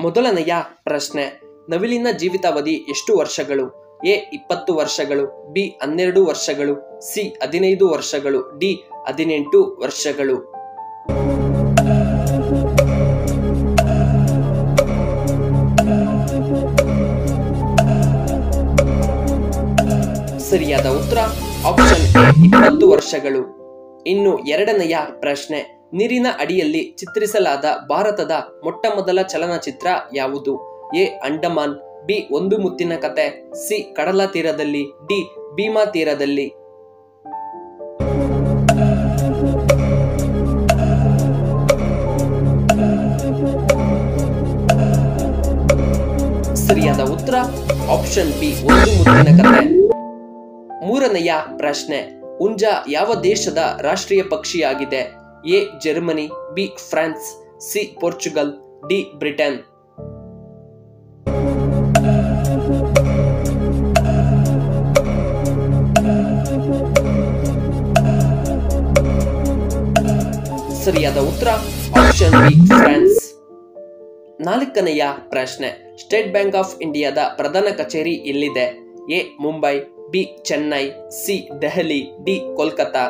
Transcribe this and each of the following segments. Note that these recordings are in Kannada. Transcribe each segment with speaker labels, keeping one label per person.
Speaker 1: ಮೊದಲನೆಯ ಪ್ರಶ್ನೆ ನವಿಲಿನ ಜೀವಿತಾವಧಿ ಎಷ್ಟು ವರ್ಷಗಳು ಎ ಇಪ್ಪತ್ತು ವರ್ಷಗಳು ಬಿ ಹನ್ನೆರಡು ವರ್ಷಗಳು ಸಿ ಹದಿನೈದು ವರ್ಷಗಳು ಡಿ ಹದಿನೆಂಟು ವರ್ಷಗಳು ಸರಿಯಾದ ಉತ್ತರ ಆಪ್ಷನ್ ಎ ಇಪ್ಪತ್ತು ವರ್ಷಗಳು ಇನ್ನು ಎರಡನೆಯ ಪ್ರಶ್ನೆ ನೀರಿನ ಅಡಿಯಲ್ಲಿ ಚಿತ್ರಿಸಲಾದ ಭಾರತದ ಮೊಟ್ಟ ಮೊದಲ ಚಲನಚಿತ್ರ ಯಾವುದು ಎ ಅಂಡಮಾನ್ ಬಿ ಒಂದು ಮುತ್ತಿನ ಕತೆ ಸಿ ಕಡಲ ತೀರದಲ್ಲಿ ಡಿ ಭೀಮಾ ತೀರದಲ್ಲಿ ಸರಿಯಾದ ಉತ್ತರ ಆಪ್ಷನ್ ಬಿ ಒಂದು ಮುತ್ತಿನ ಕತೆ ಮೂರನೆಯ ಪ್ರಶ್ನೆ ಉಂಜ ಯಾವ ದೇಶದ ರಾಷ್ಟ್ರೀಯ ಪಕ್ಷಿಯಾಗಿದೆ A Germany B France C Portugal D Britain ಸರಿಯಾದ ಉತ್ತರ ಆಪ್ಷನ್ ಬಿ ಫ್ರಾನ್ಸ್ ನಾಲ್ಕನೆಯ ಪ್ರಶ್ನೆ ಸ್ಟೇಟ್ ಬ್ಯಾಂಕ್ ಆಫ್ ಇಂಡಿಯಾದ ಪ್ರಧಾನ ಕಚೇರಿ ಎಲ್ಲಿದೆ A Mumbai B Chennai C Delhi D Kolkata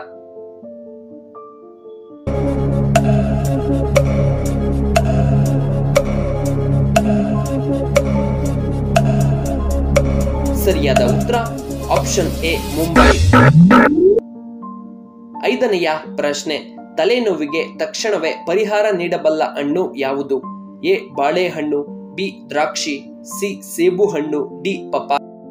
Speaker 1: ಸರಿಯಾದ ಉತ್ತರ ಆಪ್ಷನ್ ಎ ಮುಂಬೈ ಐದನೆಯ ಪ್ರಶ್ನೆ ತಲೆನೋವಿಗೆ ತಕ್ಷಣವೇ ಪರಿಹಾರ ನೀಡಬಲ್ಲ ಹಣ್ಣು ಯಾವುದು ಎ ಬಾಳೆಹಣ್ಣು ಬಿ ದ್ರಾಕ್ಷಿ ಸಿ ಸೇಬು ಹಣ್ಣು ಡಿ ಪಪ್ಪ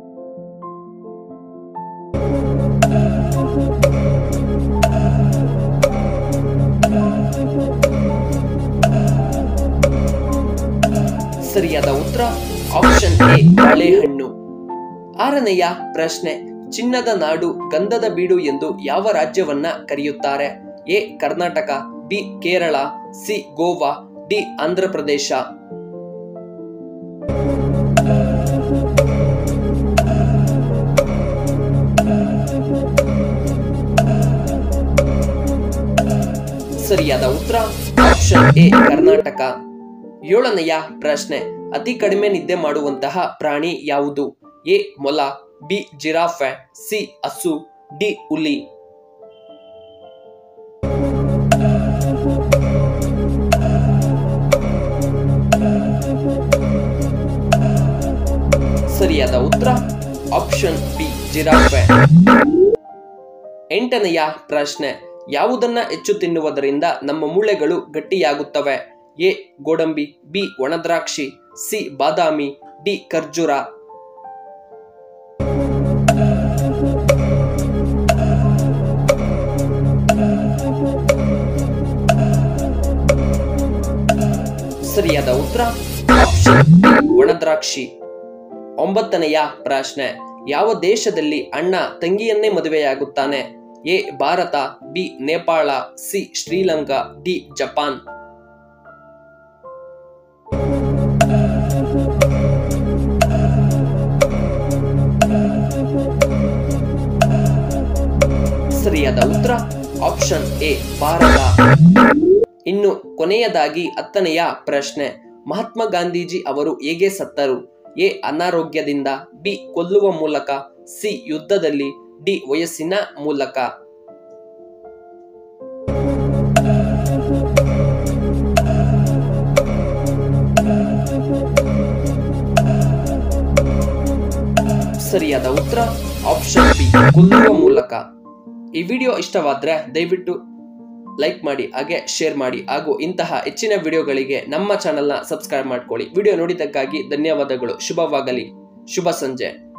Speaker 1: ಸರಿಯಾದ ಉತ್ತರ ಆಪ್ಷನ್ ಎ ಬಾಳೆಹಣ್ಣು ಆರನೆಯ ಪ್ರಶ್ನೆ ಚಿನ್ನದ ನಾಡು ಗಂಧದ ಬೀಡು ಎಂದು ಯಾವ ರಾಜ್ಯವನ್ನ ಕರೆಯುತ್ತಾರೆ A Karnataka B Kerala C Goa D Andhra Pradesh ಸರಿಯಾದ ಉತ್ತರ ಆಪ್ಷನ್ ಎ ಕರ್ನಾಟಕ ಏಳನೆಯ ಪ್ರಶ್ನೆ ಅತಿ ಕಡಿಮೆ ನಿದ್ದೆ ಮಾಡುವಂತಹ ಪ್ರಾಣಿ ಯಾವುದು ಎ ಮೊಲ ಬಿ ಜಿರಾಫೆ ಸಿ ಹಸು ಡಿ ಹುಲಿ ಸರಿಯಾದ ಉತ್ತರ ಆಪ್ಷನ್ ಬಿ ಜಿರಾಫೆ ಎಂಟನೆಯ ಪ್ರಶ್ನೆ ಯಾವುದನ್ನ ಹೆಚ್ಚು ತಿನ್ನುವುದರಿಂದ ನಮ್ಮ ಮೂಳೆಗಳು ಗಟ್ಟಿಯಾಗುತ್ತವೆ ಎ ಗೋಡಂಬಿ ಬಿ ಒಣದ್ರಾಕ್ಷಿ ಸಿ ಬಾದಾಮಿ ಡಿ ಖರ್ಜೂರ ಸರಿಯಾದ ಉತ್ತರ ಆಪ್ಷನ್ ಬಿ ಒಣದ್ರಾಕ್ಷಿ ಒಂಬತ್ತನೆಯ ಪ್ರಶ್ನೆ ಯಾವ ದೇಶದಲ್ಲಿ ಅಣ್ಣ ತಂಗಿಯನ್ನೇ ಮದುವೆಯಾಗುತ್ತಾನೆ A Bharat B Nepal C Sri Lanka D Japan ಸರಿಯಾದ ಉತ್ತರ ಆಪ್ಷನ್ ಎ ಭಾರತ ಇನ್ನು ಕೊನೆಯದಾಗಿ ಹತ್ತನೆಯ ಪ್ರಶ್ನೆ ಮಹಾತ್ಮ ಗಾಂಧೀಜಿ ಅವರು ಹೇಗೆ ಸತ್ತರು ಎ ಅನಾರೋಗ್ಯದಿಂದ ಬಿ ಕೊಲ್ಲುವ ಮೂಲಕ ಸಿ ಯುದ್ಧದಲ್ಲಿ ಡಿ ವಯಸ್ಸಿನ ಮೂಲಕ ಸರಿಯಾದ ಉತ್ತರ ಆಪ್ಷನ್ ಬಿ ಕೊಲ್ಲುವ ಮೂಲಕ ಈ ವಿಡಿಯೋ ಇಷ್ಟವಾದ್ರೆ ದಯವಿಟ್ಟು ಲೈಕ್ ಮಾಡಿ ಹಾಗೆ ಶೇರ್ ಮಾಡಿ ಹಾಗೂ ಇಂತಹ ಹೆಚ್ಚಿನ ವಿಡಿಯೋಗಳಿಗೆ ನಮ್ಮ ಚಾನೆಲ್ನ ಸಬ್ಸ್ಕ್ರೈಬ್ ಮಾಡ್ಕೊಳ್ಳಿ ವಿಡಿಯೋ ನೋಡಿದ್ದಕ್ಕಾಗಿ ಧನ್ಯವಾದಗಳು ಶುಭವಾಗಲಿ ಶುಭ ಸಂಜೆ